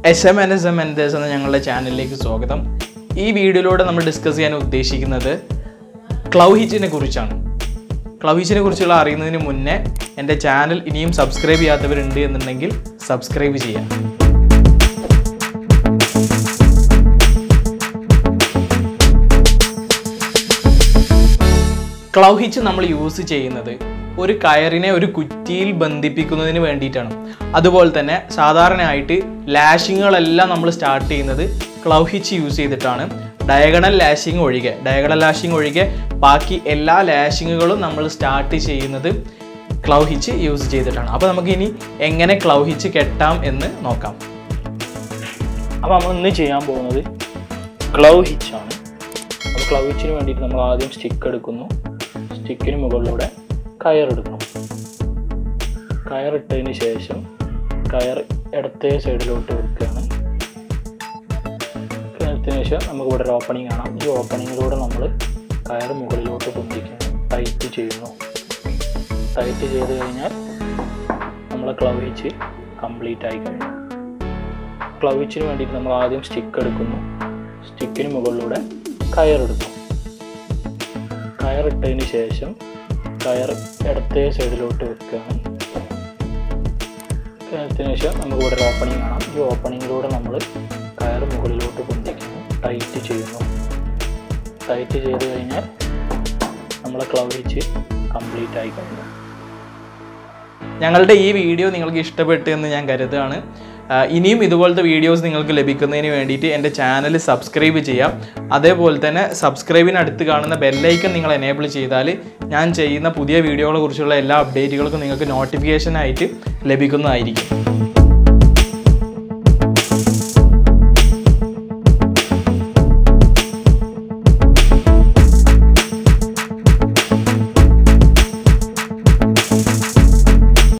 S M N S M എൻഡേഴ്സ് എന്ന ഞങ്ങളുടെ ചാനലിലേക്ക് സ്വാഗതം ഈ വീഡിയോയിലൂടെ നമ്മൾ ഡിസ്കസ് ചെയ്യാൻ ഉദ്ദേശിക്കുന്നത് ക്ലൗ ഹിച്ചിനെ കുറിച്ചാണ് ക്ലൗ ഹിച്ചിനെ കുറിച്ചുള്ള അറിയുന്നതിന് മുന്നേ എൻ്റെ ചാനൽ ഇനിയും സബ്സ്ക്രൈബ് ചെയ്യാത്തവരുണ്ട് എന്നുണ്ടെങ്കിൽ സബ്സ്ക്രൈബ് ചെയ്യാം ക്ലൗ ഹിച്ച് നമ്മൾ യൂസ് ചെയ്യുന്നത് ഒരു കയറിനെ ഒരു കുറ്റിയിൽ ബന്ധിപ്പിക്കുന്നതിന് വേണ്ടിയിട്ടാണ് അതുപോലെ തന്നെ സാധാരണയായിട്ട് ലാഷിങ്ങുകളെല്ലാം നമ്മൾ സ്റ്റാർട്ട് ചെയ്യുന്നത് ക്ലൗ ഹിച്ച് യൂസ് ചെയ്തിട്ടാണ് ഡയഗണൽ ലാഷിങ് ഒഴികെ ഡയഗണൽ ലാഷിങ് ഒഴികെ ബാക്കി എല്ലാ ലാഷിങ്ങുകളും നമ്മൾ സ്റ്റാർട്ട് ചെയ്യുന്നത് ക്ലൗ ഹിച്ച് യൂസ് ചെയ്തിട്ടാണ് അപ്പോൾ നമുക്ക് ഇനി എങ്ങനെ ക്ലൗ ഹിച്ച് കെട്ടാം എന്ന് നോക്കാം അപ്പോൾ നമ്മൾ ഇന്ന് ചെയ്യാൻ പോകുന്നത് ക്ലൗ ഹിച്ചാണ് അപ്പോൾ ക്ലൗ ഹിച്ചിന് വേണ്ടിയിട്ട് നമ്മൾ ആദ്യം സ്റ്റിക്ക് എടുക്കുന്നു സ്റ്റിക്കിന് മുകളിലൂടെ കയറെടുക്കണം കയറിട്ടതിന് ശേഷം കയർ ഇടത്തെ സൈഡിലോട്ട് വെക്കുകയാണ് കയറത്തിന് ശേഷം നമുക്ക് ഇവിടെ ഒരു ഓപ്പണിംഗ് കാണാം ഈ ഓപ്പണിങ്ങിലൂടെ നമ്മൾ കയർ മുകളിലോട്ട് പൊന്തിക്കുന്നു ടൈറ്റ് ചെയ്യുന്നു ടൈറ്റ് ചെയ്ത് കഴിഞ്ഞാൽ നമ്മളെ ക്ലൗ ഹിച്ച് കംപ്ലീറ്റ് ആയി കഴിഞ്ഞു ക്ലൗച്ചിന് വേണ്ടിയിട്ട് നമ്മൾ ആദ്യം സ്റ്റിക്ക് എടുക്കുന്നു സ്റ്റിക്കിന് മുകളിലൂടെ കയറെടുക്കും കയറിട്ടതിന് ശേഷം കയർ ഇടത്തെ സൈഡിലോട്ട് വെക്കുകയാണ് കയറത്തിന് ശേഷം നമുക്ക് ഇവിടെ ഒരു ഓപ്പണിംഗ് കാണാം ഈ ഓപ്പണിങ്ങിലൂടെ നമ്മൾ കയർ മുകളിലോട്ട് പൊന്തിക്കുന്നു ടൈറ്റ് ചെയ്യുന്നു ടൈറ്റ് ചെയ്ത് കഴിഞ്ഞാൽ നമ്മളെ ക്ലൗ വെച്ച് കംപ്ലീറ്റ് ആയി കഴിഞ്ഞു ഞങ്ങളുടെ ഈ വീഡിയോ നിങ്ങൾക്ക് ഇഷ്ടപ്പെട്ടു എന്ന് ഞാൻ കരുതുകയാണ് ആ, ഇനിയും ഇതുപോലത്തെ വീഡിയോസ് നിങ്ങൾക്ക് ലഭിക്കുന്നതിന് വേണ്ടിയിട്ട് എൻ്റെ ചാനൽ സബ്സ്ക്രൈബ് ചെയ്യാം അതേപോലെ തന്നെ സബ്സ്ക്രൈബിന് അടുത്ത് കാണുന്ന ബെല്ലൈക്കൺ നിങ്ങൾ എനേബിൾ ചെയ്താൽ ഞാൻ ചെയ്യുന്ന പുതിയ വീഡിയോകളെ കുറിച്ചുള്ള എല്ലാ അപ്ഡേറ്റുകൾക്കും നിങ്ങൾക്ക് നോട്ടിഫിക്കേഷൻ ആയിട്ട് ലഭിക്കുന്നതായിരിക്കും